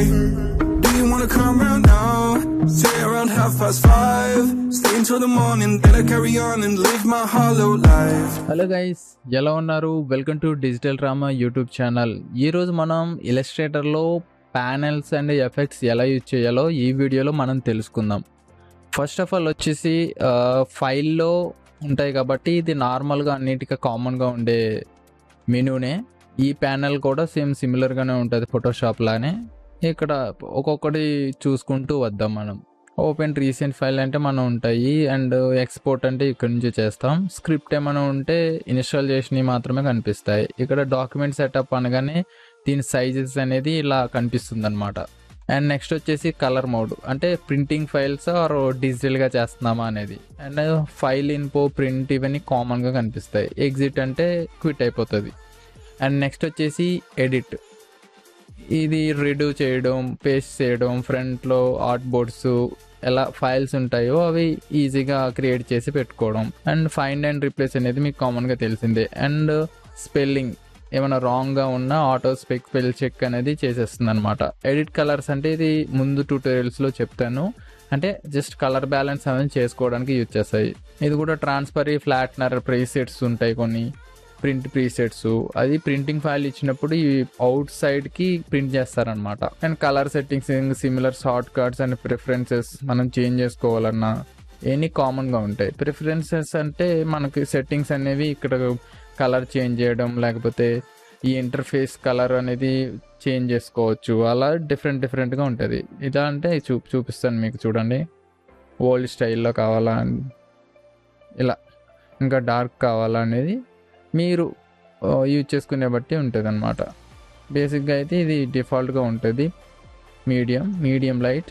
Do you wanna come round now? Say around half past five. Stay until the morning, then I carry on and live my hollow life. Hello guys ఎలా ఉన్నారు welcome to digital drama YouTube channel ఈరోజు మనం ఇలస్ట్రేటర్లో panels and effects ఎలా use చేయాలో ఈ వీడియోలో మనం తెలుసుకుందాం ఫస్ట్ ఆఫ్ ఆల్ వచ్చేసి ఫైల్లో ఉంటాయి కాబట్టి ఇది నార్మల్గా అన్నిటికీ కామన్గా ఉండే మెనూనే ఈ ప్యానెల్ కూడా సేమ్ సిమిలర్గానే ఉంటుంది ఫోటోషాప్ లానే ఇక్కడ ఒక్కొక్కటి చూసుకుంటూ వద్దాం మనం ఓపెన్ రీసెంట్ ఫైల్ అంటే మనం ఉంటాయి అండ్ ఎక్స్పోర్ట్ అంటే ఇక్కడ నుంచి చేస్తాం స్క్రిప్ట్ ఏమైనా ఉంటే ఇన్స్టాల్ చేసినవి మాత్రమే కనిపిస్తాయి ఇక్కడ డాక్యుమెంట్ సెటప్ అనగానే దీని సైజెస్ అనేది ఇలా కనిపిస్తుంది అనమాట అండ్ నెక్స్ట్ వచ్చేసి కలర్ మోడ్ అంటే ప్రింటింగ్ ఫైల్స్ ఆర్ డిజిటల్గా చేస్తున్నామా అనేది అండ్ ఫైల్ ఇన్పో ప్రింట్ ఇవన్నీ కామన్గా కనిపిస్తాయి ఎగ్జిట్ అంటే క్విట్ అయిపోతుంది అండ్ నెక్స్ట్ వచ్చేసి ఎడిట్ ఇది రిడ్యూ చేయడం పేస్ట్ చేయడం ఫ్రంట్లో ఆర్ట్ బోర్డ్స్ ఎలా ఫైల్స్ ఉంటాయో అవి ఈజీగా క్రియేట్ చేసి పెట్టుకోవడం అండ్ ఫైండ్ అండ్ రిప్లేస్ అనేది మీకు కామన్గా తెలిసిందే అండ్ స్పెల్లింగ్ ఏమైనా రాంగ్గా ఉన్నా ఆటో స్పెక్ స్పెల్ చెక్ అనేది చేసేస్తుంది అనమాట ఎడిట్ కలర్స్ అంటే ఇది ముందు ట్యూటోరియల్స్లో చెప్తాను అంటే జస్ట్ కలర్ బ్యాలెన్స్ అనేది చేసుకోవడానికి యూజ్ చేస్తాయి ఇది కూడా ట్రాన్స్ఫరీ ఫ్లాట్నర్ ప్రీసెట్స్ ఉంటాయి కొన్ని ప్రింట్ ప్రీసెట్స్ అది ప్రింటింగ్ ఫైల్ ఇచ్చినప్పుడు ఈ అవుట్ సైడ్ కి ప్రింట్ చేస్తారనమాట and colour settings similar shortcuts and preferences మనం చేంజ్ చేసుకోవాలన్నా ఎన్ని కామన్ గా ఉంటాయి ప్రిఫరెన్సెస్ అంటే మనకి సెట్టింగ్స్ అనేవి ఇక్కడ కలర్ చేంజ్ చేయడం లేకపోతే ఈ ఇంటర్ఫేస్ కలర్ అనేది చేంజ్ చేసుకోవచ్చు అలా డిఫరెంట్ డిఫరెంట్గా ఉంటుంది ఇలా అంటే చూ చూపిస్తాను మీకు చూడండి ఓల్డ్ స్టైల్లో కావాలా ఇలా ఇంకా డార్క్ కావాలా అనేది మీరు యూజ్ చేసుకునే బట్టి ఉంటుంది అనమాట బేసిక్గా అయితే ఇది డిఫాల్ట్గా ఉంటుంది మీడియం మీడియం లైట్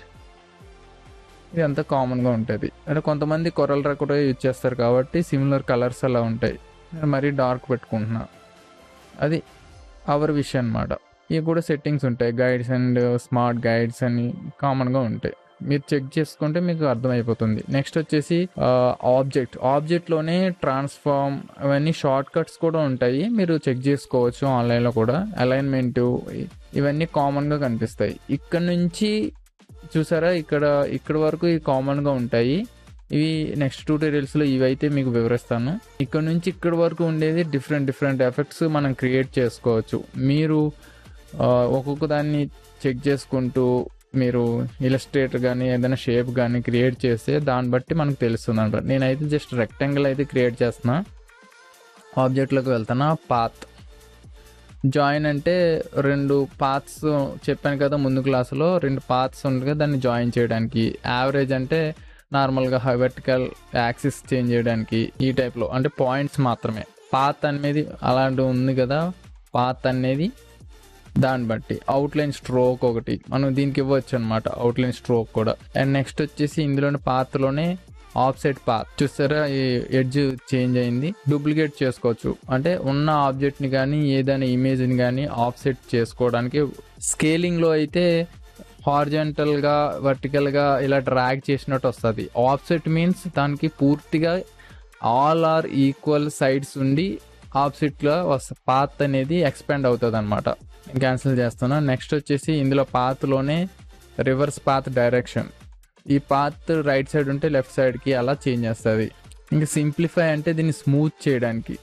ఇది అంతా కామన్గా ఉంటుంది అంటే కొంతమంది కొరల్ కూడా యూజ్ చేస్తారు కాబట్టి సిమిలర్ కలర్స్ అలా ఉంటాయి నేను మరీ డార్క్ పెట్టుకుంటున్నా అది అవర్ విషయం అనమాట ఇవి కూడా సెట్టింగ్స్ ఉంటాయి గైడ్స్ అండ్ స్మార్ట్ గైడ్స్ అని కామన్గా ఉంటాయి మీరు చెక్ చేసుకుంటే మీకు అర్థమైపోతుంది నెక్స్ట్ వచ్చేసి ఆబ్జెక్ట్ ఆబ్జెక్ట్లోనే ట్రాన్స్ఫార్మ్ అవన్నీ షార్ట్ కట్స్ కూడా ఉంటాయి మీరు చెక్ చేసుకోవచ్చు ఆన్లైన్లో కూడా అలైన్మెంట్ ఇవన్నీ కామన్గా కనిపిస్తాయి ఇక్కడ నుంచి చూసారా ఇక్కడ ఇక్కడ వరకు ఇవి కామన్గా ఉంటాయి ఇవి నెక్స్ట్ ట్యూటోరియల్స్లో ఇవైతే మీకు వివరిస్తాను ఇక్కడ నుంచి ఇక్కడ వరకు ఉండేది డిఫరెంట్ డిఫరెంట్ ఎఫెక్ట్స్ మనం క్రియేట్ చేసుకోవచ్చు మీరు ఒక్కొక్క దాన్ని చెక్ చేసుకుంటూ మీరు ఇలస్ట్రేటర్ కానీ ఏదైనా షేప్ కానీ క్రియేట్ చేస్తే దాన్ని బట్టి మనకు తెలుస్తుంది అనమాట నేనైతే జస్ట్ రెక్టాంగిల్ అయితే క్రియేట్ చేస్తున్నా ఆబ్జెక్ట్లోకి వెళ్తున్నా పాత్ జాయిన్ అంటే రెండు పాత్స్ చెప్పాను కదా ముందు క్లాసులో రెండు పాత్స్ ఉంటుంది దాన్ని జాయిన్ చేయడానికి యావరేజ్ అంటే నార్మల్గా వెర్టికల్ యాక్సిస్ చేంజ్ చేయడానికి ఈ టైప్లో అంటే పాయింట్స్ మాత్రమే పాత్ అనేది అలాంటి ఉంది కదా పాత్ అనేది దాన్ని బట్టి అవుట్లైన్ స్ట్రోక్ ఒకటి మనం దీనికి ఇవ్వచ్చు అనమాట అవుట్లైన్ స్ట్రోక్ కూడా అండ్ నెక్స్ట్ వచ్చేసి ఇందులోని పాత్రలోనే ఆఫ్సెట్ పాత్ చూస్తారా ఈ ఎడ్జ్ చేంజ్ అయింది డూప్లికేట్ చేసుకోవచ్చు అంటే ఉన్న ఆబ్జెక్ట్ని కానీ ఏదైనా ఇమేజ్ని కానీ ఆఫ్సెట్ చేసుకోవడానికి స్కేలింగ్లో అయితే హార్జెంటల్గా వర్టికల్గా ఇలా డ్రాగ్ చేసినట్టు వస్తుంది ఆఫ్సెట్ మీన్స్ దానికి పూర్తిగా ఆల్ ఆర్ ఈక్వల్ సైడ్స్ ఉండి ఆపోజిట్లో వస్త పాత్ అనేది ఎక్స్పాండ్ అవుతుంది అనమాట క్యాన్సిల్ చేస్తున్నా నెక్స్ట్ వచ్చేసి ఇందులో పాత్లోనే రివర్స్ పాత్ డైరెక్షన్ ఈ పాత్ రైట్ సైడ్ ఉంటే లెఫ్ట్ సైడ్కి అలా చేంజ్ చేస్తుంది ఇంకా సింప్లిఫై అంటే దీన్ని స్మూత్ చేయడానికి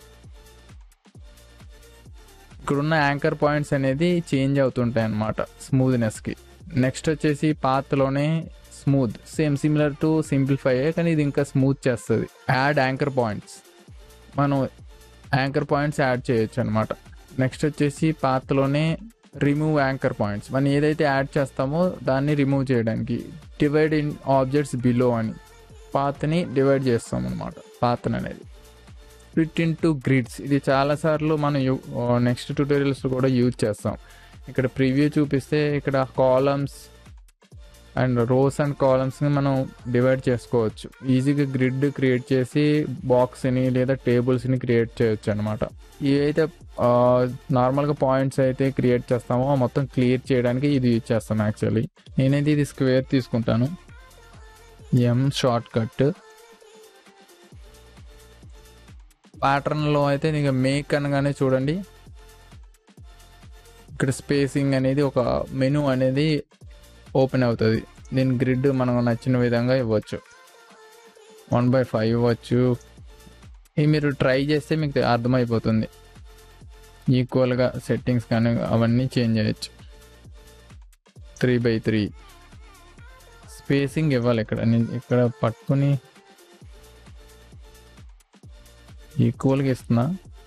ఇక్కడున్న యాంకర్ పాయింట్స్ అనేది చేంజ్ అవుతుంటాయి అన్నమాట స్మూత్నెస్కి నెక్స్ట్ వచ్చేసి పాత్లోనే smooth same similar to simplify కానీ ఇది ఇంకా స్మూత్ చేస్తుంది యాడ్ యాంకర్ పాయింట్స్ మనం యాంకర్ పాయింట్స్ యాడ్ చేయొచ్చు అనమాట నెక్స్ట్ వచ్చేసి పాత్లోనే రిమూవ్ యాంకర్ పాయింట్స్ మనం ఏదైతే యాడ్ చేస్తామో దాన్ని రిమూవ్ చేయడానికి డివైడ్ ఇన్ ఆబ్జెక్ట్స్ బిలో అని పాత్ని డివైడ్ చేస్తాం అనమాట పాత్న అనేది స్ప్లిట్ ఇన్ టు గ్రిడ్స్ ఇది చాలాసార్లు మనం నెక్స్ట్ ట్యూటోరియల్స్ కూడా యూజ్ చేస్తాం ఇక్కడ ప్రివ్యూ చూపిస్తే ఇక్కడ కాలమ్స్ అండ్ రోస్ అండ్ కాలమ్స్ని మనం డివైడ్ చేసుకోవచ్చు ఈజీగా గ్రిడ్ క్రియేట్ చేసి బాక్స్ని లేదా టేబుల్స్ని క్రియేట్ చేయొచ్చు అనమాట ఇవైతే నార్మల్గా పాయింట్స్ అయితే క్రియేట్ చేస్తామో మొత్తం క్లియర్ చేయడానికి ఇది యూజ్ చేస్తాను యాక్చువల్లీ నేనైతే ఇది స్క్వేర్ తీసుకుంటాను ఎం షార్ట్ కట్ ప్యాటర్న్లో అయితే ఇక మేక్ అనగానే చూడండి ఇక్కడ స్పేసింగ్ అనేది ఒక మెనూ అనేది ఓపెన్ అవుతుంది దీని గ్రిడ్ మనం నచ్చిన విధంగా ఇవ్వచ్చు వన్ బై ఫైవ్ ఇవ్వచ్చు ఇది మీరు ట్రై చేస్తే మీకు అర్థమైపోతుంది ఈక్వల్గా సెట్టింగ్స్ కానీ అవన్నీ చేంజ్ చేయొచ్చు త్రీ బై త్రీ స్పేసింగ్ ఇవ్వాలి ఇక్కడ నేను ఇక్కడ పట్టుకుని ఈక్వల్గా ఇస్తున్నా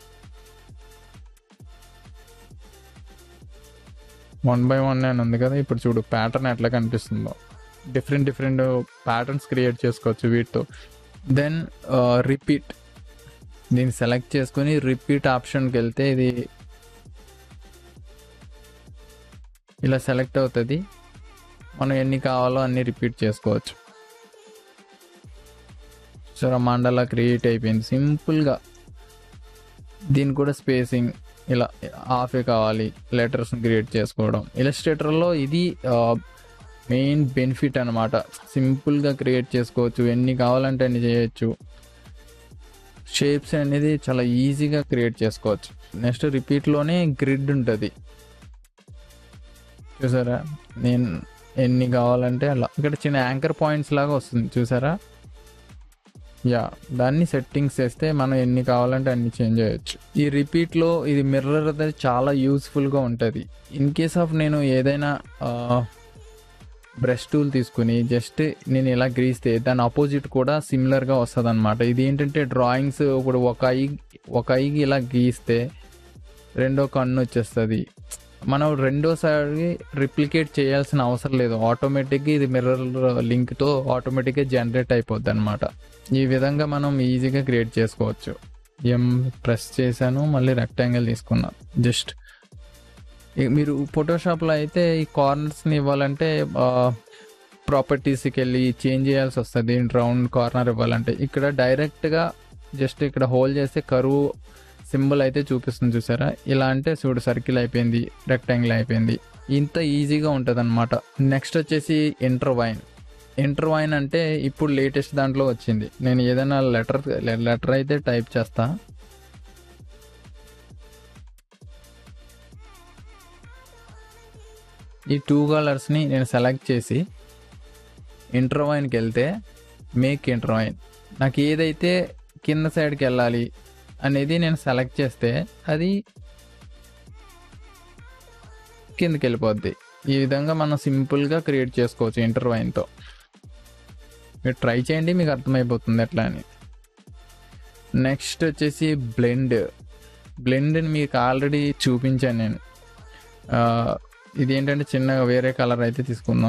వన్ బై వన్ అని ఉంది కదా ఇప్పుడు చూడు ప్యాటర్న్ ఎట్లా కనిపిస్తుందో డిఫరెంట్ డిఫరెంట్ ప్యాటర్న్స్ క్రియేట్ చేసుకోవచ్చు వీటితో దెన్ రిపీట్ దీన్ని సెలెక్ట్ చేసుకొని రిపీట్ ఆప్షన్కి వెళ్తే ఇది ఇలా సెలెక్ట్ అవుతుంది మనం ఎన్ని కావాలో అన్ని రిపీట్ చేసుకోవచ్చు సరే మండలా క్రియేట్ అయిపోయింది సింపుల్గా దీని కూడా స్పేసింగ్ ఇలా హాఫే కావాలి లెటర్స్ క్రియేట్ చేసుకోవడం ఇలస్ట్రేటర్లో ఇది మెయిన్ బెనిఫిట్ అనమాట సింపుల్గా క్రియేట్ చేసుకోవచ్చు ఎన్ని కావాలంటే అన్ని చేయొచ్చు షేప్స్ అనేది చాలా ఈజీగా క్రియేట్ చేసుకోవచ్చు నెక్స్ట్ రిపీట్లోనే గ్రిడ్ ఉంటుంది చూసారా నేను ఎన్ని కావాలంటే అలా ఇక్కడ చిన్న యాంకర్ పాయింట్స్ లాగా వస్తుంది చూసారా యా దాన్ని సెట్టింగ్స్ చేస్తే మనం ఎన్ని కావాలంటే అన్ని చేంజ్ చేయొచ్చు ఈ రిపీట్లో ఇది మిర్రర్ అనేది చాలా యూస్ఫుల్గా ఉంటుంది ఇన్ కేస్ ఆఫ్ నేను ఏదైనా బ్రష్ టూల్ తీసుకుని జస్ట్ నేను ఇలా గీస్తే దాని ఆపోజిట్ కూడా సిమిలర్గా వస్తుంది అనమాట ఇది ఏంటంటే డ్రాయింగ్స్ ఇప్పుడు ఒక ఐ ఒక ఐకి ఇలా గీస్తే రెండో కన్ను వచ్చేస్తుంది మనం రెండోసారి రిప్లికేట్ చేయాల్సిన అవసరం లేదు ఆటోమేటిక్గా ఇది మిర్రర్ లింక్తో ఆటోమేటిక్గా జనరేట్ అయిపోద్ది అనమాట ఈ విధంగా మనం ఈజీగా క్రియేట్ చేసుకోవచ్చు ఎం ప్రెస్ చేశాను మళ్ళీ రెక్టాంగిల్ తీసుకున్నాను జస్ట్ మీరు ఫోటోషాప్లో అయితే ఈ కార్నర్స్ని ఇవ్వాలంటే ప్రాపర్టీస్కి వెళ్ళి చేంజ్ చేయాల్సి వస్తుంది రౌండ్ కార్నర్ ఇవ్వాలంటే ఇక్కడ డైరెక్ట్గా జస్ట్ ఇక్కడ హోల్ చేస్తే కరువు సింబల్ అయితే చూపిస్తుంది చూసారా ఇలా అంటే చూడు సర్కిల్ అయిపోయింది రెక్టాంగిల్ అయిపోయింది ఇంత ఈజీగా ఉంటుంది అనమాట నెక్స్ట్ వచ్చేసి ఇంటర్వైన్ ఇంటర్వైన్ అంటే ఇప్పుడు లేటెస్ట్ దాంట్లో వచ్చింది నేను ఏదైనా లెటర్ లెటర్ అయితే టైప్ చేస్తా ఈ టూ కలర్స్ని నేను సెలెక్ట్ చేసి ఇంటర్వైన్కి వెళ్తే మేక్ ఇంటర్వైన్ నాకు ఏదైతే కింద సైడ్కి వెళ్ళాలి అనేది నేను సెలెక్ట్ చేస్తే అది కిందకి వెళ్ళిపోద్ది ఈ విధంగా మనం సింపుల్గా క్రియేట్ చేసుకోవచ్చు ఇంటర్వైన్తో మీరు ట్రై చేయండి మీకు అర్థమైపోతుంది ఎట్లా అని నెక్స్ట్ వచ్చేసి బ్లెండ్ బ్లెండ్ని మీకు ఆల్రెడీ చూపించాను నేను ఇది ఏంటంటే చిన్నగా వేరే కలర్ అయితే తీసుకుందాం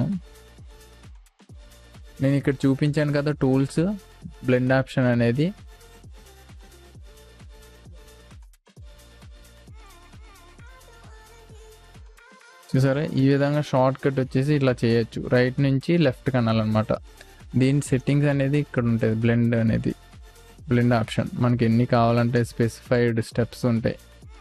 నేను ఇక్కడ చూపించాను కదా టూల్స్ బ్లెండ్ ఆప్షన్ అనేది చూసారా ఈ విధంగా షార్ట్ కట్ వచ్చేసి ఇట్లా చేయొచ్చు రైట్ నుంచి లెఫ్ట్ కనాలన్నమాట దీని సెట్టింగ్స్ అనేది ఇక్కడ ఉంటుంది బ్లెండ్ అనేది బ్లెండ్ ఆప్షన్ మనకి ఎన్ని కావాలంటే స్పెసిఫైడ్ స్టెప్స్ ఉంటాయి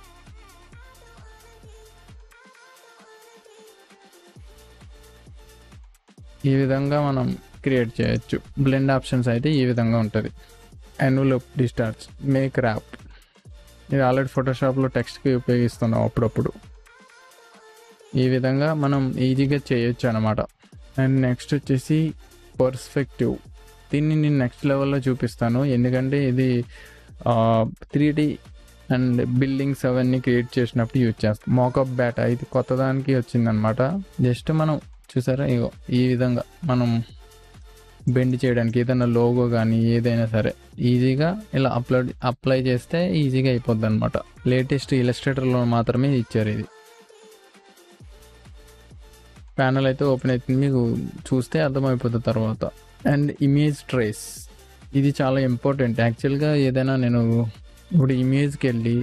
ఈ విధంగా మనం క్రియేట్ చేయొచ్చు బ్లెండ్ ఆప్షన్స్ అయితే ఈ విధంగా ఉంటుంది ఎన్వలప్ డిస్టార్చ్ మేక్ ర్యాప్ ఇది ఆల్రెడీ ఫోటోషాప్లో టెక్స్ట్కి ఉపయోగిస్తున్నాం అప్పుడప్పుడు ఈ విధంగా మనం ఈజీగా చేయొచ్చు అనమాట అండ్ నెక్స్ట్ వచ్చేసి పర్స్పెక్టివ్ దీన్ని నేను నెక్స్ట్ లెవెల్లో చూపిస్తాను ఎందుకంటే ఇది త్రీ డి అండ్ బిల్డింగ్స్ అవన్నీ క్రియేట్ చేసినప్పుడు యూజ్ చేస్తాం మోకప్ బ్యాట్ ఇది కొత్త దానికి వచ్చిందనమాట జస్ట్ మనం చూసారా ఇగో ఈ విధంగా మనం బెండ్ చేయడానికి ఏదైనా లోగో కానీ ఏదైనా సరే ఈజీగా ఇలా అప్లోడ్ అప్లై చేస్తే ఈజీగా అయిపోద్ది అనమాట లేటెస్ట్ ఇలస్ట్రేటర్లో మాత్రమే ఇచ్చారు ఇది ప్యానల్ అయితే ఓపెన్ అవుతుంది మీకు చూస్తే అర్థమైపోతుంది తర్వాత అండ్ ఇమేజ్ ట్రేస్ ఇది చాలా ఇంపార్టెంట్ యాక్చువల్గా ఏదైనా నేను ఇప్పుడు ఇమేజ్కి వెళ్ళి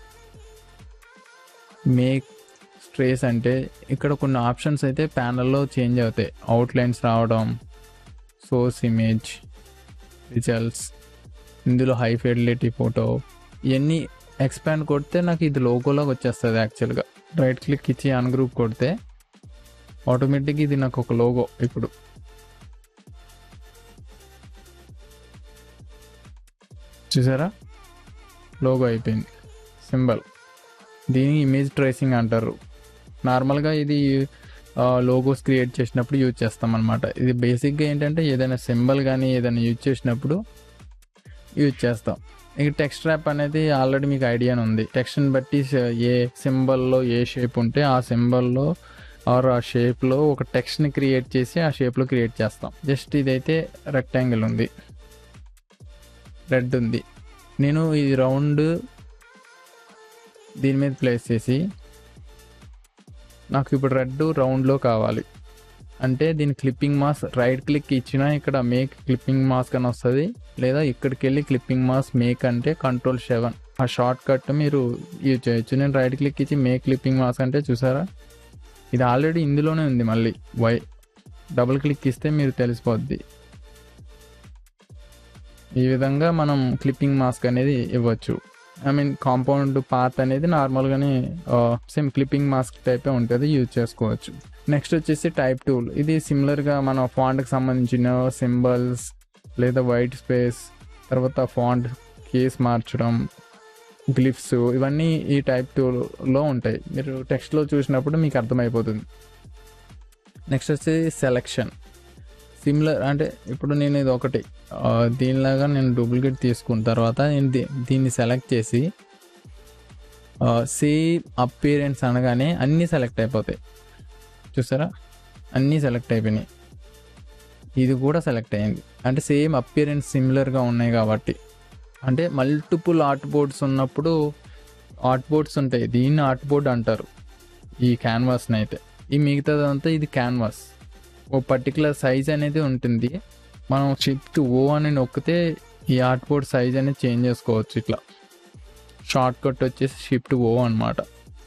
మేక్ ట్రేస్ అంటే ఇక్కడ కొన్ని ఆప్షన్స్ అయితే ప్యానల్లో చేంజ్ అవుతాయి అవుట్లైన్స్ రావడం సోర్స్ ఇమేజ్ రిజల్ట్స్ ఇందులో హై ఫెడిలిటీ ఫోటో ఇవన్నీ ఎక్స్పాండ్ కొడితే నాకు ఇది లోగోలోకి వచ్చేస్తుంది యాక్చువల్గా రైట్ క్లిక్ ఇచ్చి అన్ గ్రూప్ కొడితే ఆటోమేటిక్గా ఇది నాకు ఒక లోగో ఇప్పుడు చూసారా లోగో అయిపోయింది సింబల్ దీని ఇమేజ్ ట్రేసింగ్ అంటారు నార్మల్గా ఇది లోగోస్ క్రియేట్ చేసినప్పుడు యూజ్ చేస్తాం అనమాట ఇది బేసిక్గా ఏంటంటే ఏదైనా సింబల్ కానీ ఏదైనా యూజ్ చేసినప్పుడు యూజ్ చేస్తాం ఇక టెక్స్ట్ ర్యాప్ అనేది ఆల్రెడీ మీకు ఐడియానే ఉంది టెక్స్ట్ని బట్టి స- ఏ సింబల్లో ఏ షేప్ ఉంటే ఆ సింబల్లో ఆర్ ఆ షేప్లో ఒక టెక్స్ట్ని క్రియేట్ చేసి ఆ షేప్లో క్రియేట్ చేస్తాం జస్ట్ ఇదైతే రెక్టాంగిల్ ఉంది రెడ్ ఉంది నేను ఈ రౌండ్ దీని మీద ప్లేస్ చేసి నాకు ఇప్పుడు రెడ్ రౌండ్లో కావాలి అంటే దీని క్లిప్పింగ్ మాస్ రైట్ క్లిక్ ఇచ్చినా ఇక్కడ మేక్ క్లిప్పింగ్ మాస్క్ అని వస్తుంది లేదా ఇక్కడికి వెళ్ళి క్లిప్పింగ్ మాస్ మేక్ అంటే కంట్రోల్ సెవెన్ ఆ షార్ట్ కట్ మీరు యూజ్ చేయొచ్చు నేను రైట్ క్లిక్ ఇచ్చి మేక్ క్లిప్పింగ్ మాస్క్ అంటే చూసారా ఇది ఆల్రెడీ ఇందులోనే ఉంది మళ్ళీ వై డబుల్ క్లిక్ ఇస్తే మీరు తెలిసిపోద్ది ఈ విధంగా మనం క్లిప్పింగ్ మాస్క్ అనేది ఇవ్వచ్చు ఐ మీన్ కాంపౌండ్ పాత్ అనేది నార్మల్గానే సేమ్ క్లిప్పింగ్ మాస్క్ టైపే ఉంటుంది యూజ్ చేసుకోవచ్చు నెక్స్ట్ వచ్చేసి టైప్ టూల్ ఇది సిమిలర్గా మన ఫాంట్కి సంబంధించిన సింబల్స్ లేదా వైట్ స్పేస్ తర్వాత ఫాంట్ కేస్ మార్చడం గ్లిఫ్స్ ఇవన్నీ ఈ టైప్ టూలో ఉంటాయి మీరు టెక్స్ట్లో చూసినప్పుడు మీకు అర్థమైపోతుంది నెక్స్ట్ వచ్చేసి సెలెక్షన్ సిమిలర్ అంటే ఇప్పుడు నేను ఇది ఒకటి ఆ, దీనిలాగా నేను డూప్లికేట్ తీసుకున్న తర్వాత నేను దీ- దీన్ని సెలెక్ట్ చేసి సేమ్ అపీరెన్స్ అనగానే అన్నీ సెలెక్ట్ అయిపోతాయి చూసారా అన్నీ సెలెక్ట్ అయిపోయినాయి ఇది కూడా సెలెక్ట్ అయింది అంటే సేమ్ అపియరెన్స్ సిమిలర్గా ఉన్నాయి కాబట్టి అంటే మల్టిపుల్ ఆర్ట్ బోర్డ్స్ ఉన్నప్పుడు ఆర్ట్ బోర్డ్స్ ఉంటాయి దీన్ని ఆర్ట్ బోర్డ్ అంటారు ఈ క్యాన్వాస్ని అయితే ఈ మిగతాదంతా ఇది క్యాన్వాస్ ఓ పర్టికులర్ సైజ్ అనేది ఉంటుంది మనం షిఫ్ట్ ఓ అని నొక్కితే ఈ ఆర్ట్ బోర్డ్ సైజ్ అనేది చేంజ్ చేసుకోవచ్చు ఇట్లా షార్ట్ కట్ వచ్చేసి షిఫ్ట్ ఓ అనమాట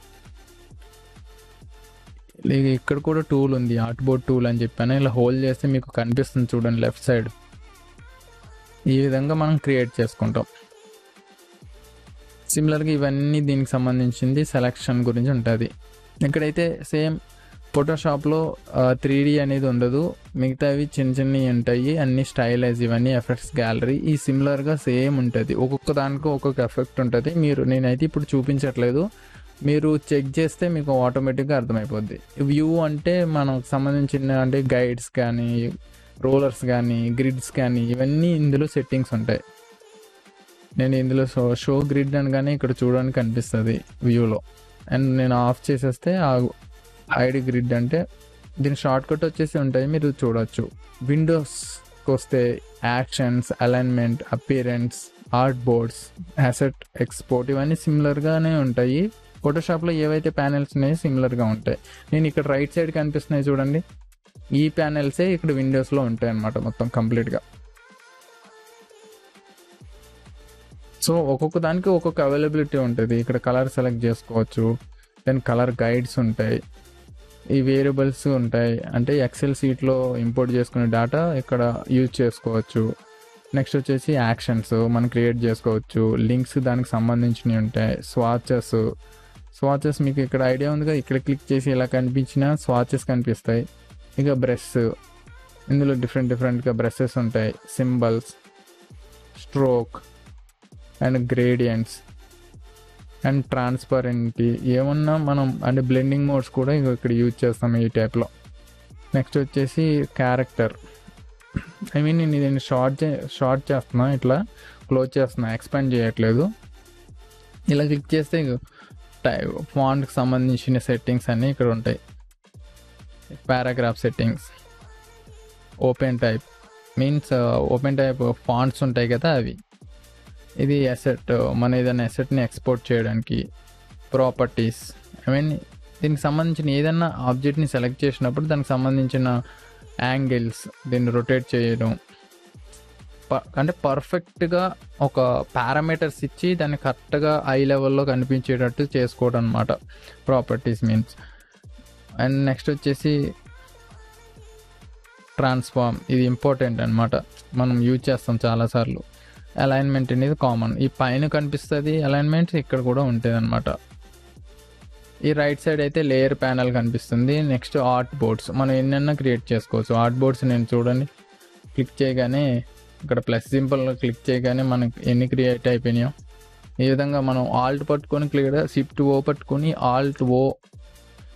లేక ఇక్కడ కూడా టూల్ ఉంది ఆర్ట్ బోర్డ్ టూల్ అని చెప్పాను ఇలా హోల్డ్ చేస్తే మీకు కనిపిస్తుంది చూడండి లెఫ్ట్ సైడ్ ఈ విధంగా మనం క్రియేట్ చేసుకుంటాం సిమిలర్గా ఇవన్నీ దీనికి సంబంధించింది సెలక్షన్ గురించి ఉంటుంది ఇక్కడైతే సేమ్ ఫోటోషాప్లో త్రీ డీ అనేది ఉండదు మిగతావి చిన్న చిన్నవి ఉంటాయి అన్ని స్టైలైజ్ ఇవన్నీ ఎఫెక్ట్స్ గ్యాలరీ ఈ సిమిలర్గా సేమ్ ఉంటుంది ఒక్కొక్క దానికి ఒక్కొక్క ఎఫెక్ట్ ఉంటుంది మీరు నేనైతే ఇప్పుడు చూపించట్లేదు మీరు చెక్ చేస్తే మీకు ఆటోమేటిక్గా అర్థమైపోద్ది వ్యూ అంటే మనకు సంబంధించిన అంటే గైడ్స్ కానీ రోలర్స్ కానీ గ్రిడ్స్ కానీ ఇవన్నీ ఇందులో సెట్టింగ్స్ ఉంటాయి నేను ఇందులో షో షో గ్రిడ్ అనగానే ఇక్కడ చూడడానికి కనిపిస్తుంది వ్యూలో అండ్ నేను ఆఫ్ చేసేస్తే ఆ ఐడి గ్రిడ్ అంటే దీని షార్ట్ కట్ వచ్చేసి ఉంటాయి మీరు చూడొచ్చు విండోస్కి వస్తే actions alignment appearance artboards asset export ఇవన్నీ సిమిలర్గానే ఉంటాయి ఫోటోషాప్లో ఏవైతే ప్యానెల్స్ ఉన్నాయో సిమిలర్గా ఉంటాయి నేను ఇక్కడ రైట్ సైడ్ కనిపిస్తున్నాయి చూడండి ఈ ప్యానెల్సే ఇక్కడ విండోస్లో ఉంటాయి అన్నమాట మొత్తం కంప్లీట్గా సో ఒక్కొక్క దానికి ఒక్కొక్క అవైలబిలిటీ ఉంటుంది ఇక్కడ కలర్ సెలెక్ట్ చేసుకోవచ్చు దెన్ కలర్ గైడ్స్ ఉంటాయి ఈ వేరియబుల్స్ ఉంటాయి అంటే ఎక్సెల్ సీట్లో ఇంపోర్ట్ చేసుకునే డేటా ఇక్కడ యూజ్ చేసుకోవచ్చు నెక్స్ట్ వచ్చేసి యాక్షన్స్ మనం క్రియేట్ చేసుకోవచ్చు లింక్స్ దానికి సంబంధించినవి ఉంటాయి స్వాచెస్ స్వాచెస్ మీకు ఇక్కడ ఐడియా ఉందిగా ఇక్కడ క్లిక్ చేసి ఇలా కనిపించిన స్వాచెస్ కనిపిస్తాయి ఇక బ్రష్ ఇందులో డిఫరెంట్ డిఫరెంట్గా బ్రషెస్ ఉంటాయి symbols stroke and gradients and transparency ఏమన్నా మనం అంటే బ్లెండింగ్ మోడ్స్ కూడా ఇగో ఇక్కడ యూజ్ చేస్తాం ఈ టైప్లో నెక్స్ట్ వచ్చేసి క్యారెక్టర్ ఐ మీన్ నేను దీన్ని షార్ట్ చే షార్ట్ చేస్తున్నా ఇట్లా క్లోజ్ చేస్తున్నా ఎక్స్పాండ్ చేయట్లేదు ఇలా క్లిక్ చేస్తే టై ఫాంట్కి సంబంధించిన సెట్టింగ్స్ అన్నీ ఇక్కడ ఉంటాయి paragraph settings open type means open type fonts ఉంటాయి కదా అవి ఇది అసెట్ మన ఏదైనా అసెట్ని ఎక్స్పోర్ట్ చేయడానికి ప్రాపర్టీస్ ఐ మీన్ దీనికి సంబంధించిన ఏదైనా ఆబ్జెక్ట్ని సెలెక్ట్ చేసినప్పుడు దానికి సంబంధించిన యాంగిల్స్ దీన్ని రొటేట్ చేయడం ప- అంటే పర్ఫెక్ట్గా ఒక పారామీటర్స్ ఇచ్చి దాన్ని కరెక్ట్గా ఐ లెవెల్లో కనిపించేటట్టు చేసుకోవడం అనమాట ప్రాపర్టీస్ మీన్స్ అండ్ నెక్స్ట్ వచ్చేసి ట్రాన్స్ఫార్మ్ ఇది ఇంపార్టెంట్ అనమాట మనం యూజ్ చేస్తాం చాలాసార్లు అలైన్మెంట్ అనేది కామన్ ఈ పైన కనిపిస్తుంది అలైన్మెంట్ ఇక్కడ కూడా ఉంటుంది అనమాట ఈ రైట్ సైడ్ అయితే లేయర్ ప్యానల్ కనిపిస్తుంది నెక్స్ట్ ఆర్ట్ బోర్డ్స్ మనం ఎన్నైనా క్రియేట్ చేసుకోవచ్చు ఆర్ట్ బోర్డ్స్ నేను చూడండి క్లిక్ చేయగానే ఇక్కడ ప్లస్ సింపుల్ క్లిక్ చేయగానే మనకి ఎన్ని క్రియేట్ అయిపోయినాయో ఈ విధంగా మనం ఆల్ట్ పట్టుకొని క్లియర్ షిఫ్ట్ ఓ పట్టుకొని ఆల్ట్ ఓ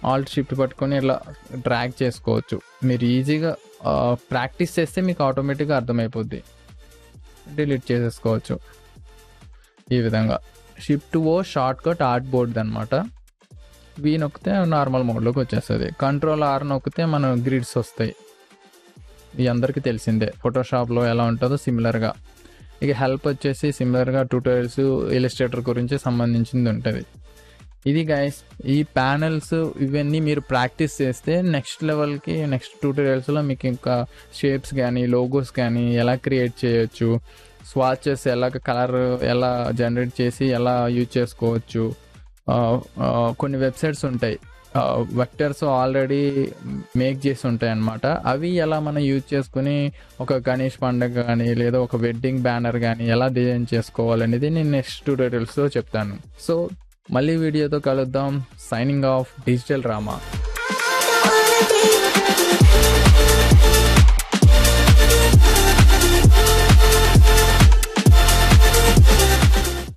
ఆల్ట్ షిఫ్ట్ పట్టుకొని ఇలా డ్రాగ్ చేసుకోవచ్చు మీరు ఈజీగా ప్రాక్టీస్ చేస్తే మీకు ఆటోమేటిక్గా అర్థమైపోద్ది డిలీట్ చేసేసుకోవచ్చు ఈ విధంగా shift O shortcut artboard అనమాట వి నొక్కితే నార్మల్ మోడ్లోకి వచ్చేస్తుంది కంట్రోల్ ఆర్ నొక్కితే మన గ్రిడ్స్ వస్తాయి ఇది అందరికీ తెలిసిందే ఫోటోషాప్లో ఎలా ఉంటుందో సిమిలర్గా ఇక హెల్ప్ వచ్చేసి సిమిలర్గా ట్యూటోరియల్స్ ఇలిస్ట్రేటర్ గురించి సంబంధించింది ఉంటుంది ఇది గైస్ ఈ ప్యానెల్స్ ఇవన్నీ మీరు ప్రాక్టీస్ చేస్తే నెక్స్ట్ లెవెల్కి నెక్స్ట్ ట్యూటోరియల్స్లో మీకు ఇంకా షేప్స్ కానీ లోగోస్ కానీ ఎలా క్రియేట్ చేయొచ్చు స్వాచెస్ ఎలా కలర్ ఎలా జనరేట్ చేసి ఎలా యూజ్ చేసుకోవచ్చు ఆ, ఆ, కొన్ని వెబ్సైట్స్ ఉంటాయి వెక్టర్స్ ఆల్రెడీ మేక్ చేసి ఉంటాయి అన్నమాట అవి ఎలా మనం యూజ్ చేసుకుని ఒక గణేష్ పండుగ కానీ లేదా ఒక వెడ్డింగ్ బ్యానర్ కానీ ఎలా డిజైన్ చేసుకోవాలనేది నేను నెక్స్ట్ ట్యూటోరియల్స్లో చెప్తాను సో మళ్ళీ వీడియోతో కలుద్దాం సైనింగ్ ఆఫ్ డిజిటల్ రామా